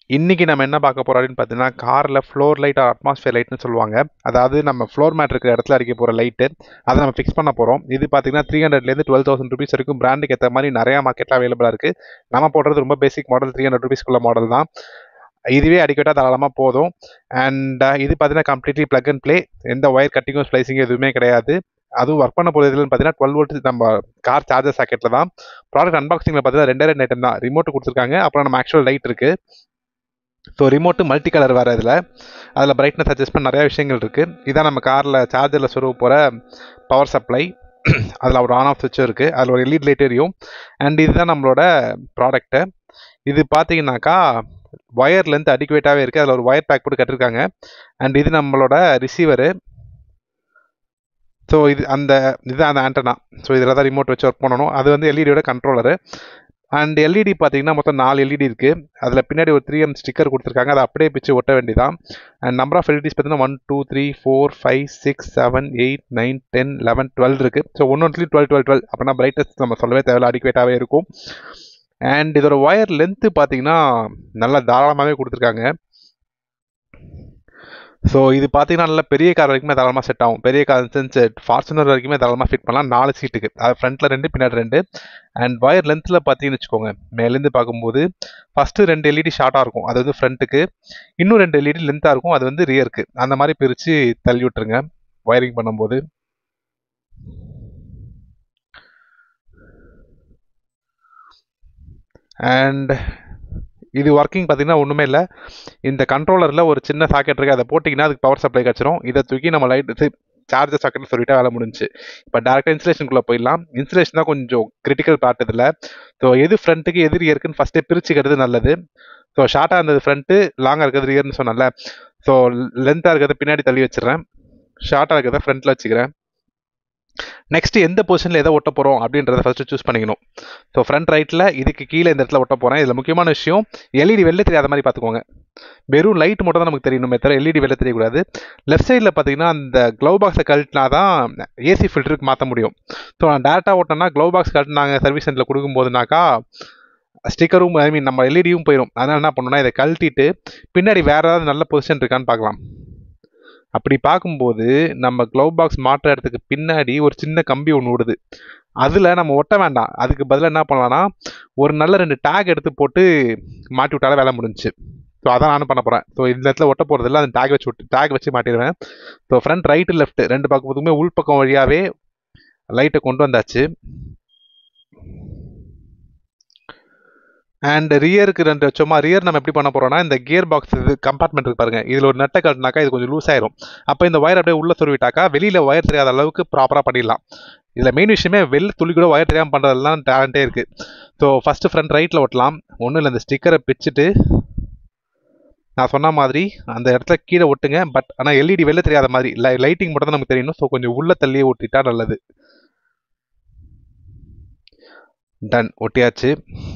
இன்றைக்கி நம்ம என்ன பார்க்க போகிறோம் அப்படின்னு பார்த்தீங்கன்னா காரில் ஃப்ளோர் லைட் ஆர் அட்மாஸ்ஃபியர் லைட்னு சொல்லுவாங்க அதாவது நம்ம ஃப்ளோர் மேட் இருக்கிற இடத்துல அடிக்க போகிற லைட்டு அதை நம்ம ஃபிக்ஸ் பண்ண போகிறோம் இது பார்த்தீங்கன்னா த்ரீ ஹண்ட்ரட்லேருந்து டுவெல் தௌசண்ட் ருபீஸ் வரைக்கும் பிராண்டுக்கு ஏற்ற மாதிரி நிறையா மார்க்கெட்டில் அவைலபிளாக இருக்குது நம்ம போடுறது ரொம்ப பேசிக் மாடல் த்ரீ ஹண்ட்ரட் ருபீஸ்க்குள்ள மாடல் தான் இதுவே அடிக்கட்டாக தாராளமாக போதும் அண்ட் இது பார்த்தீங்கன்னா கம்ப்ளீட்லி ப்ளக் அண்ட் ப்ளே எந்த ஒயர் கட்டிங்கும் ஸ்ப்ளைசிங் எதுவுமே கிடையாது அதுவும் ஒர்க் பண்ண போகிறது இதுலன்னு பார்த்தீங்கன்னா டுவெல் வோல்ட் நம்ம கார் சார்ஜர் சாக்கெட்டில் தான் ப்ராடக்ட் அன்பாக்சிங்கில் பார்த்தீங்கன்னா ரெண்டே ரெண்டு ஐட்டம் தான் ரிமோட் கொடுத்துருக்காங்க அப்புறம் நம்ம ஆக்சுவல் லைட் இருக்குது ஸோ ரிமோட்டு மல்டி கலர் வேறு இதில் அதில் பிரைட்னஸ் அட்ஜஸ்ட் பண்ண நிறையா விஷயங்கள் இருக்குது இதான் நம்ம காரில் சார்ஜரில் சொருவ போகிற பவர் சப்ளை அதில் ஒரு ஆன் ஆஃப் சுவிட்சும் இருக்குது அதில் ஒரு எல்இடி லைட் எரியும் அண்ட் இதுதான் நம்மளோட ப்ராடக்ட்டு இது பார்த்தீங்கன்னாக்கா ஒயர் லென்த் அடிக்குவேட்டாகவே இருக்குது அதில் ஒரு ஒயர் பேக் போட்டு கட்டிருக்காங்க அண்ட் இது நம்மளோட ரிசீவரு ஸோ இது அந்த இதுதான் அந்த ஆண்டனா ஸோ இதில் தான் ரிமோட் வச்சு ஒர்க் பண்ணணும் அது வந்து எல்இடியோட கண்ட்ரோலரு அண்ட் எல்இடி பார்த்தீங்கன்னா மொத்தம் நாலு எல்இடி இருக்குது அதில் பின்னாடி ஒரு த்ரீ எம் ஸ்டிக்கர் கொடுத்துருக்காங்க அதை அப்படியே பிச்சு ஒட்ட வேண்டியதான் அண்ட் நம்பர் ஆஃப் எல்இடிஸ் பார்த்தீங்கன்னா one two three four five six seven eight nine ten eleven twelve இருக்குது ஸோ ஒன்று ஒன்றுலேயும் டுவெல் டுவெல் டுவெல் அப்படின்னா பிரைட்னஸ் நம்ம சொல்லவே தேவையில்ல அடிக்குவேட்டாகவே இருக்கும் அண்ட் இதோட ஒயர் லென்த்து பார்த்தீங்கன்னா நல்லா தாராளமாகவே கொடுத்துருக்காங்க ஸோ இது பார்த்தீங்கன்னா நல்ல பெரிய கார் வரைக்குமே தாராளமாக செட் ஆகும் பெரிய கார் சென்ஸ் ஃபார்ச்சுனர் வரைக்குமே தாராளமாக ஃபிட் பண்ணலாம் நாலு சீட்டுக்கு அது ஃப்ரண்ட்டில் ரெண்டு பின்னாடி ரெண்டு அண்ட் ஒயர் லென்த்தில் பார்த்தீங்கன்னு வச்சுக்கோங்க மேலேருந்து பார்க்கும்போது ஃபஸ்ட்டு ரெண்டு எல்இடி ஷார்ட்டாக இருக்கும் அது வந்து ஃப்ரண்ட்டுக்கு இன்னும் ரெண்டு எல்இடி லென்த்தாக இருக்கும் அது வந்து ரியருக்கு அந்த மாதிரி பிரித்து தள்ளி விட்டுருங்க ஒயரிங் பண்ணும்போது அண்ட் இது ஒர்க்கிங் பார்த்தீங்கன்னா ஒன்றுமே இல்லை இந்த கண்ட்ரோலரில் ஒரு சின்ன சாக்கெட் இருக்குது அதை போட்டிங்கன்னா அதுக்கு பவர் சப்ளை கிடச்சிரும் இதை தூக்கி நம்ம லைட் சார்ஜர் சாக்கெட்னு சொல்லிட்டு வேலை முடிஞ்சு இப்போ டேரெக்டாக இன்சுலேஷனுக்குள்ளே போயிடலாம் இன்சுலேஷன் தான் கொஞ்சம் கிரிட்டிக்கல் பார்ட் இதில் ஸோ எது ஃப்ரண்ட்டுக்கு எது ரியருக்குன்னு ஃபஸ்ட்டே பிரிச்சுக்கிறது நல்லது ஸோ ஷார்ட்டாக இருந்தது ஃப்ரண்ட்டு லாங்காக இருக்கிறது ரியர்னு சொன்னல ஸோ லென்த்தாக இருக்கிறத பின்னாடி தள்ளி வச்சிடுறேன் ஷார்ட்டாக இருக்கிறத ஃப்ரண்ட்டில் வச்சுக்கிறேன் நெக்ஸ்ட் எந்த பொசிஷனில் எதை ஒட்ட போகிறோம் அப்படின்றத ஃபஸ்ட்டு சூஸ் பண்ணிக்கணும் ஸோ ஃப்ரண்ட் ரைட்டில் இதுக்கு கீழே இந்த இடத்துல ஒட்ட போகிறேன் இதில் முக்கியமான விஷயம் எல்இடி வெளில தெரியாத மாதிரி பார்த்துக்கோங்க வெறும் லைட் மட்டும் தான் நமக்கு தெரியணுமே தவிர எல்இடி வெளில தெரியக்கூடாது லெஃப்ட் சைடில் பார்த்தீங்கன்னா அந்த க்ளவ் பாக்ஸை கழட்டினா தான் ஏசி ஃபில்டருக்கு மாற்ற முடியும் ஸோ நான் டேரெக்டாக ஓட்டினா க்ளவ் பாக்ஸ் கழட்டினாங்க சர்வீஸ் சென்டரில் கொடுக்கும்போதுனாக்கா ஸ்டிக்கரும் ஐ மீன் நம்ம எல்இடியும் போயிடும் அதனால் என்ன பண்ணணும்னா இதை கழட்டிட்டு பின்னாடி வேறு ஏதாவது நல்ல பொசிஷன் இருக்கான்னு பார்க்கலாம் அப்படி பார்க்கும்போது நம்ம க்ளவ் பாக்ஸ் மாற்ற இடத்துக்கு பின்னாடி ஒரு சின்ன கம்பி ஒன்று விடுது அதில் நம்ம ஒட்ட வேண்டாம் அதுக்கு பதிலாக என்ன பண்ணலாம்னா ஒரு நல்ல ரெண்டு டேக் எடுத்து போட்டு மாட்டி விட்டாலே வேலை முடிஞ்சுச்சு ஸோ அதான் நானும் பண்ண போகிறேன் ஸோ இந்த இடத்துல ஒட்ட போகிறதில்ல அந்த டேக் வச்சு விட்டு டேக் வச்சு மாட்டிடுவேன் ஸோ ஃப்ரண்ட் ரைட்டு லெஃப்ட் ரெண்டு பக்கத்துக்குமே உள்பக்கம் வழியாகவே லைட்டை கொண்டு வந்தாச்சு அண்ட் ரியருக்கு ரெண்டு வச்சோமா ரியர் நம்ம எப்படி பண்ண போகிறோம்னா இந்த கியர் பாக்ஸ் இது கம்பார்ட்மெண்ட் இருக்கு பாருங்க இதில் ஒரு நெட்டை கட்டினாக்கா இது கொஞ்சம் லூஸ் ஆயிரும் அப்போ இந்த ஒயர் அப்படியே உள்ள சொருவிட்டாக்கா வெளியில் ஒயர் தெரியாத அளவுக்கு ப்ராப்பராக பண்ணிடலாம் இதில் மெயின் விஷயமே வெளில துளி கூட ஒயர் தெரியாமல் பண்ணுறதுலாம் டேலண்ட்டே இருக்குது ஸோ ஃபஸ்ட்டு ஃப்ரண்ட் ரைட்டில் ஒட்டலாம் ஒன்றும் இல்லை இந்த ஸ்டிக்கரை பிச்சுட்டு நான் சொன்ன மாதிரி அந்த இடத்துல கீழே ஒட்டுங்க பட் ஆனால் எல்இடி வெளில தெரியாத மாதிரி லை லைட்டிங் மட்டும் தான் நமக்கு தெரியணும் ஸோ கொஞ்சம் உள்ள தள்ளியே ஒட்டிட்டா நல்லது டன் ஒட்டியாச்சு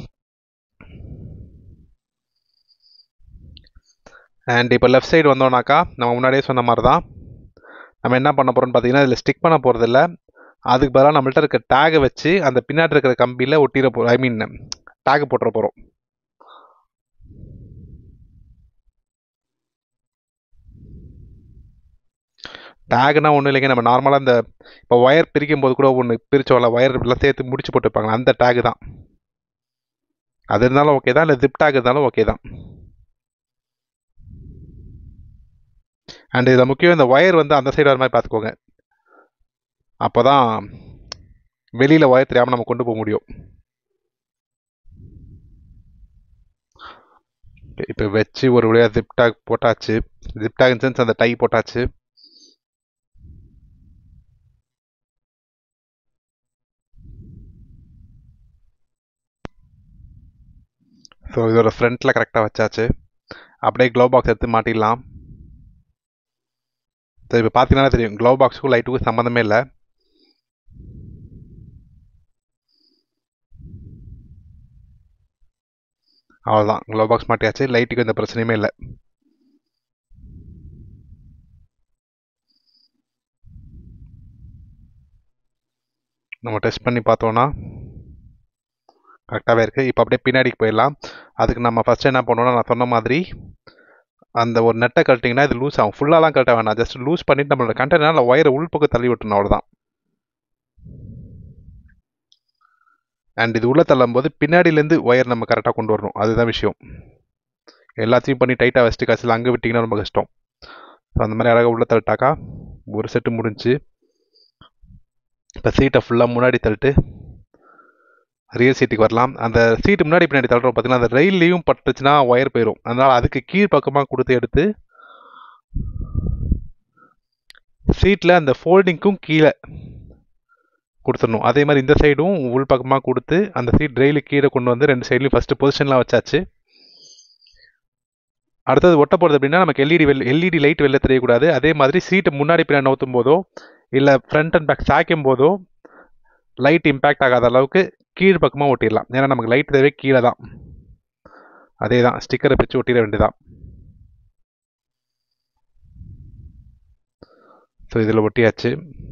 அண்ட் இப்போ லெஃப்ட் சைடு வந்தோம்னாக்கா நம்ம முன்னாடியே சொன்ன மாதிரி தான் நம்ம என்ன பண்ண போகிறோம்னு பார்த்தீங்கன்னா இதில் ஸ்டிக் பண்ண போகிறதில்ல அதுக்கு பதிலாக நம்மள்ட்ட இருக்க டேகை வச்சு அந்த பின்னாடி இருக்கிற கம்பியில் ஒட்டிட போ ஐ மீன் டேக் போட்டுற போகிறோம் டேக்னா ஒன்றும் இல்லைங்க நம்ம நார்மலாக இந்த இப்போ ஒயர் பிரிக்கும் போது கூட ஒன்று பிரிச்சோம்ல ஒயர் எல்லாம் சேர்த்து முடிச்சு போட்டுருப்பாங்க அந்த டேக் தான் அது இருந்தாலும் ஓகே தான் இல்லை ஜிப் டேக் இருந்தாலும் ஓகே தான் அண்ட் இதில் முக்கியம் இந்த ஒயர் வந்து அந்த சைடு வர மாதிரி பார்த்துக்கோங்க அப்போ தான் வெளியில் ஒயர் தெரியாமல் நம்ம கொண்டு போக முடியும் இப்போ வச்சு ஒரு வழியாக ஜிப் டேக் போட்டாச்சு ஜிப் டேக் சென்ஸ் அந்த டை போட்டாச்சு ஸோ இதோட ஃப்ரண்ட்டில் கரெக்டாக வச்சாச்சு அப்படியே க்ளோ பாக்ஸ் எடுத்து மாட்டிடலாம் சரி இப்போ பார்த்தீங்கன்னா தெரியும் க்ளோ பாக்ஸுக்கும் லைட்டுக்கும் சம்மந்தமே இல்லை அவ்வளோதான் க்ளோ பாக்ஸ் மாட்டியாச்சு லைட்டுக்கு எந்த பிரச்சனையுமே இல்லை நம்ம டெஸ்ட் பண்ணி பார்த்தோன்னா கரெக்டாகவே இருக்குது இப்போ அப்படியே பின்னாடிக்கு போயிடலாம் அதுக்கு நம்ம ஃபஸ்ட்டு என்ன பண்ணணும்னா நான் சொன்ன மாதிரி அந்த ஒரு நெட்டை கழட்டிங்கன்னா இது லூஸ் ஆகும் ஃபுல்லாலாம் கழட்ட வேணாம் ஜஸ்ட் லூஸ் பண்ணிட்டு நம்மளோட கண்டெய்னர் ஒயரை உள்பக்கம் தள்ளி விட்டணும் அவ்வளோதான் அண்ட் இது உள்ளே தள்ளும்போது பின்னாடியிலேருந்து ஒயர் நம்ம கரெக்டாக கொண்டு வரணும் அதுதான் விஷயம் எல்லாத்தையும் பண்ணி டைட்டாக வச்சுட்டு கடைசியில் அங்கே விட்டிங்கன்னா ரொம்ப கஷ்டம் ஸோ அந்த மாதிரி அழகாக உள்ளே தள்ளிட்டாக்கா ஒரு செட்டு முடிஞ்சு இப்போ சீட்டை ஃபுல்லாக முன்னாடி தள்ளிட்டு ரியல் சீட்டுக்கு வரலாம் அந்த சீட்டு முன்னாடி பின்னாடி தள்ளுறோம் பார்த்தீங்கன்னா அந்த ரயில்லையும் பட்டுச்சுன்னா ஒயர் போயிடும் அதனால் அதுக்கு கீழ் பக்கமாக கொடுத்து எடுத்து சீட்டில் அந்த ஃபோல்டிங்க்கும் கீழே கொடுத்துடணும் அதே மாதிரி இந்த சைடும் உள் பக்கமாக கொடுத்து அந்த சீட் ரெயிலு கீழே கொண்டு வந்து ரெண்டு சைட்லையும் ஃபஸ்ட்டு பொசிஷன்லாம் வச்சாச்சு அடுத்தது ஒட்ட போகிறது அப்படின்னா நமக்கு எல்இடி வெள் எல்இடி லைட் வெளில தெரியக்கூடாது அதே மாதிரி சீட்டை முன்னாடி பின்னாடி நவுத்தும் போதோ இல்லை ஃப்ரண்ட் அண்ட் பேக் சாய்க்கும் போதோ லைட் இம்பேக்ட் ஆகாத அளவுக்கு கீழ் பக்கமாக ஒட்டிடலாம் ஏன்னா நமக்கு லைட் தேவை கீழே தான் அதே தான் ஸ்டிக்கரை பிரித்து ஒட்டிட வேண்டியதான் ஸோ இதில் ஒட்டியாச்சு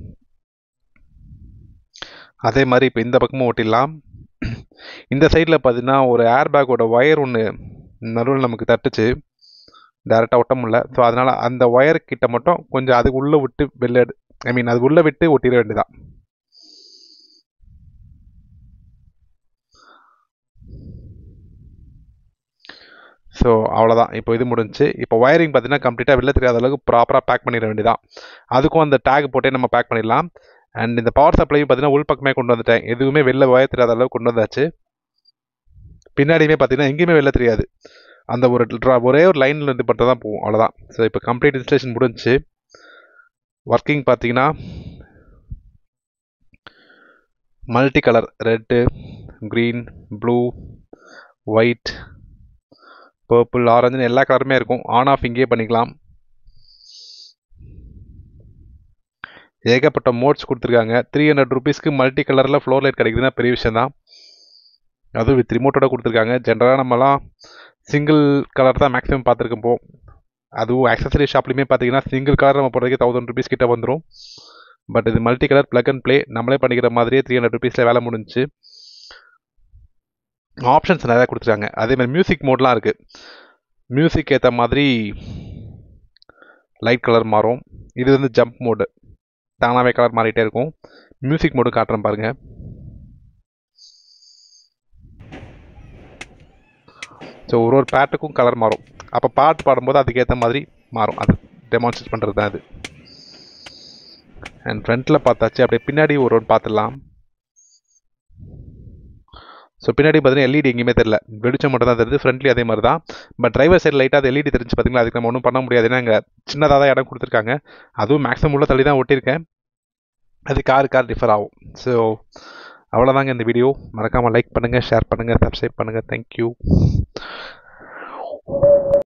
அதே மாதிரி இப்போ இந்த பக்கமும் ஒட்டிடலாம் இந்த சைடில் பார்த்தீங்கன்னா ஒரு ஏர் பேக்கோட ஒயர் ஒன்று நடுவில் நமக்கு தட்டுச்சு டேரெக்டாக ஒட்ட முடியல ஸோ அதனால் அந்த ஒயர் கிட்ட மட்டும் கொஞ்சம் அதுக்கு உள்ளே விட்டு வெளில ஐ மீன் அது உள்ளே விட்டு ஒட்டிட வேண்டியதான் ஸோ அவ்வளோதான் இப்போ இது முடிஞ்சு இப்போ ஒயரிங் பார்த்தீங்கன்னா கம்ப்ளீட்டாக வெளில தெரியாத அளவுக்கு ப்ராப்பராக பேக் பண்ணிட வேண்டியதான் அதுக்கும் அந்த டேக் போட்டே நம்ம பேக் பண்ணிடலாம் அண்ட் இந்த பவர் சப்ளையும் பார்த்தீங்கன்னா உள் பக்கமே கொண்டு வந்துட்டேன் எதுவுமே வெளில ஒயர் தெரியாத அளவுக்கு கொண்டு வந்தாச்சு பின்னாடியுமே பார்த்தீங்கன்னா எங்கேயுமே வெளில தெரியாது அந்த ஒரு ட்ரா ஒரே ஒரு லைனில் இருந்து பட்டு தான் போகும் அவ்வளோதான் ஸோ இப்போ கம்ப்ளீட் இன்ஸ்டலேஷன் முடிஞ்சு ஒர்க்கிங் பார்த்தீங்கன்னா multi colour red green blue white purple ஆரஞ்சுன்னு எல்லா கலருமே இருக்கும் ஆன் ஆஃப் இங்கேயே பண்ணிக்கலாம் ஏகப்பட்ட மோட்ஸ் கொடுத்துருக்காங்க த்ரீ ஹண்ட்ரட் ருபீஸ்க்கு மல்டி கலரில் ஃப்ளோர் லைட் கிடைக்குதுன்னா பெரிய விஷயம் தான் அதுவும் வித் ரிமோட்டோட கொடுத்துருக்காங்க ஜென்ரலாக நம்மலாம் சிங்கிள் கலர் தான் மேக்ஸிமம் பார்த்துருக்கோம் போ அதுவும் ஆக்சசரி ஷாப்லையுமே பார்த்தீங்கன்னா சிங்கிள் கலர் நம்ம போடுறதுக்கு தௌசண்ட் ருபீஸ் கிட்ட வந்துடும் பட் இது multi colour plug and play நம்மளே பண்ணிக்கிற மாதிரியே த்ரீ ஹண்ட்ரட் ருபீஸில் வேலை முடிஞ்சு ஆப்ஷன்ஸ் நிறையா கொடுத்துருக்காங்க அதே மாதிரி மியூசிக் மோட்லாம் இருக்குது மியூசிக் ஏற்ற மாதிரி லைட் கலர் மாறும் இது வந்து ஜம்ப் மோடு தானாகவே கலர் மாறிட்டே இருக்கும் மியூசிக் மோடு காட்டுறேன் பாருங்கள் ஸோ ஒரு ஒரு பாட்டுக்கும் கலர் மாறும் அப்போ பாட்டு பாடும்போது அதுக்கேற்ற மாதிரி மாறும் அது டெமான்ஸ்ட்ரேட் பண்ணுறது தான் அது அண்ட் ஃப்ரண்ட்டில் பார்த்தாச்சு அப்படியே பின்னாடி ஒரு ஒன்று பார்த்துடலாம் ஸோ பின்னாடி பார்த்தீங்கன்னா எல்இடி எங்கேயுமே தெரியல வெளிச்சம் மட்டும் தான் தெரியுது ஃப்ரண்ட்லி அதே மாதிரி தான் பட் டிரைவர் சைடு லைட்டாக அது எல்இடி தெரிஞ்சு பார்த்தீங்களா அதுக்கு நம்ம ஒன்றும் பண்ண முடியாது ஏன்னா இங்கே சின்னதாக தான் இடம் கொடுத்துருக்காங்க அதுவும் மேக்ஸிமம் உள்ள தள்ளி தான் ஒட்டியிருக்கேன் அது கார் கார் டிஃபர் ஆகும் ஸோ அவ்வளோதாங்க இந்த வீடியோ மறக்காமல் லைக் பண்ணுங்கள் ஷேர் பண்ணுங்கள் சப்ஸ்கிரைப் பண்ணுங்கள் தேங்க்யூ